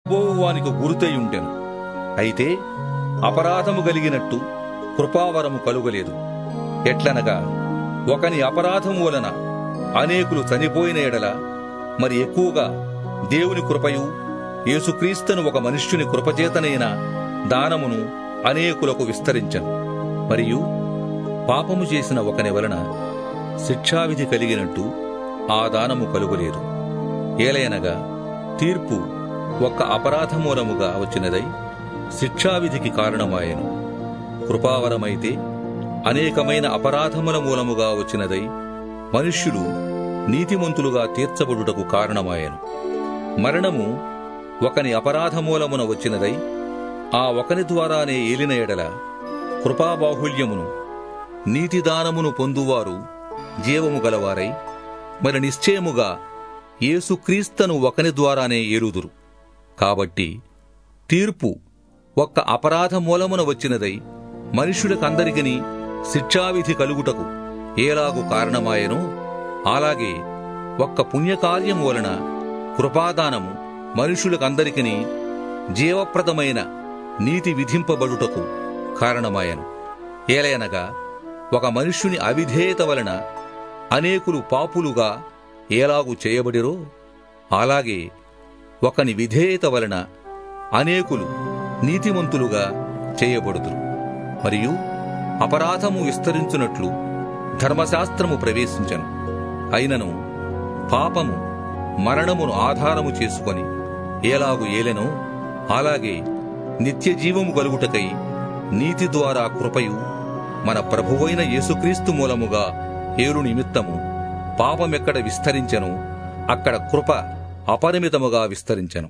రాబోవానికి గురుతై ఉండెను అయితే అపరాధము కలిగినట్టు కృపావరము కలుగలేదు ఎట్లనగా ఒకని అపరాధము వలన అనేకులు చనిపోయిన ఎడల మరి ఎక్కువగా దేవుని కృపయు యేసుక్రీస్తును ఒక మనుష్యుని కృపచేతనైన దానమును అనేకులకు విస్తరించను మరియు పాపము చేసిన ఒకని వలన శిక్షావిధి కలిగినట్టు ఆ దానము కలుగలేదు ఏలయనగా తీర్పు ఒక్క అపరాధమూలముగా వచ్చినదై శిక్షావిధికి కారణమాయెను కృపావరమైతే అనేకమైన అపరాధముల మూలముగా వచ్చినదై మనుష్యులు నీతిమంతులుగా తీర్చబడుటకు కారణమాయెను మరణము ఒకని అపరాధమూలమున వచ్చినదై ఆ ఒకని ద్వారానే ఏలిన ఎడల కృపాబాహుల్యమును నీతిదానమును పొందువారు జీవము గలవారై మరి నిశ్చయముగా యేసుక్రీస్తను ఒకని ద్వారానే ఏలుదురు కాబట్టి తీర్పు ఒక్క అపరాధ మూలమున వచ్చినదై మనుషులకందరికిని శిక్షావిధి కలుగుటకు ఏలాగు కారణమాయనో అలాగే ఒక్క పుణ్యకార్యము వలన కృపాదానము మనుషులకందరికిని జీవప్రదమైన నీతి విధింపబడుటకు కారణమాయను ఏలయనగా ఒక మనుష్యుని అవిధేయత వలన అనేకులు పాపులుగా ఏలాగు చేయబడిరో అలాగే ఒకని విధేయత వలన అనేకులు నీతిమంతులుగా చేయబడుదురు మరియు అపరాధము విస్తరించున్నట్లు ధర్మశాస్త్రము ప్రవేశించను అయినను పాపము మరణమును ఆధారము చేసుకొని ఏలాగు ఏలెనో అలాగే నిత్యజీవము కలుగుటకై నీతి ద్వారా కృపయు మన ప్రభువైన యేసుక్రీస్తు మూలముగా ఏరు నిమిత్తము పాపమెక్కడ విస్తరించెను అక్కడ కృప అపరిమితముగా విస్తరించెను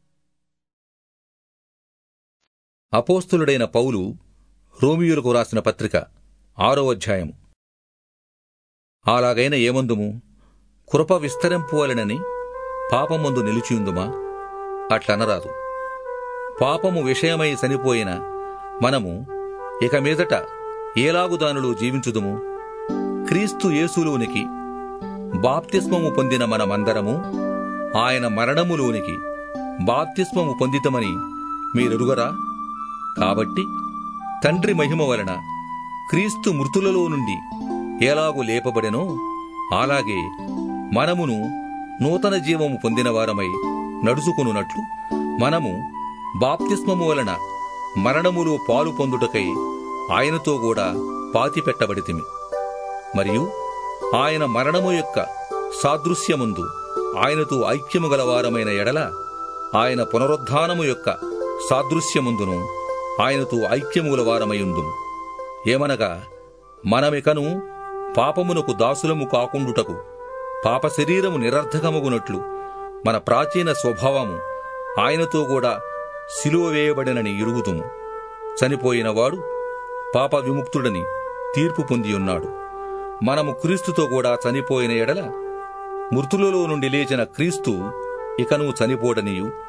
అపోస్తులుడైన పౌలు రోమియులకు రాసిన పత్రిక ఆరో అధ్యాయము అలాగైన ఏమందుము కృప విస్తరింపువలనని పాపమందు నిలిచియుందుమా అట్లనరాదు పాపము విషయమై చనిపోయిన మనము ఇక మీదట ఏలాగుదానులు జీవించుదుము క్రీస్తు యేసులోనికి బాప్తిస్మము పొందిన మనమందరము ఆయన మరణములోనికి బాప్తిస్మము పొందితమని మీరెరుగరా కాబట్టి తండ్రి మహిమ వలన క్రీస్తు మృతులలో నుండి ఎలాగు లేపబడెనో అలాగే మనమును నూతన జీవము పొందిన వారమై నడుచుకొనున్నట్లు మనము బాప్తిస్మము వలన మరణములో పాలు పొందుటకై ఆయనతో కూడా పాతిపెట్టబడితిమి మరియు ఆయన మరణము యొక్క సాదృశ్యముందు ఆయనతో ఐక్యము గలవారమైన ఎడల ఆయన పునరుద్ధానము యొక్క సాదృశ్యముందును ఆయనతో ఐక్యము గలవారమైయుందుము ఏమనగా మనమికను పాపమునకు దాసులము కాకుండుటకు పాప శరీరము నిరర్ధకమగునట్లు మన ప్రాచీన స్వభావము ఆయనతో కూడా సిలువ వేయబడినని ఇరుగుతుము చనిపోయినవాడు పాప విముక్తుడని తీర్పు పొందియున్నాడు మనము క్రీస్తుతో కూడా చనిపోయిన ఎడల మృతులలో నుండి లేచిన క్రీస్తు ఇకను చనిపోడనియు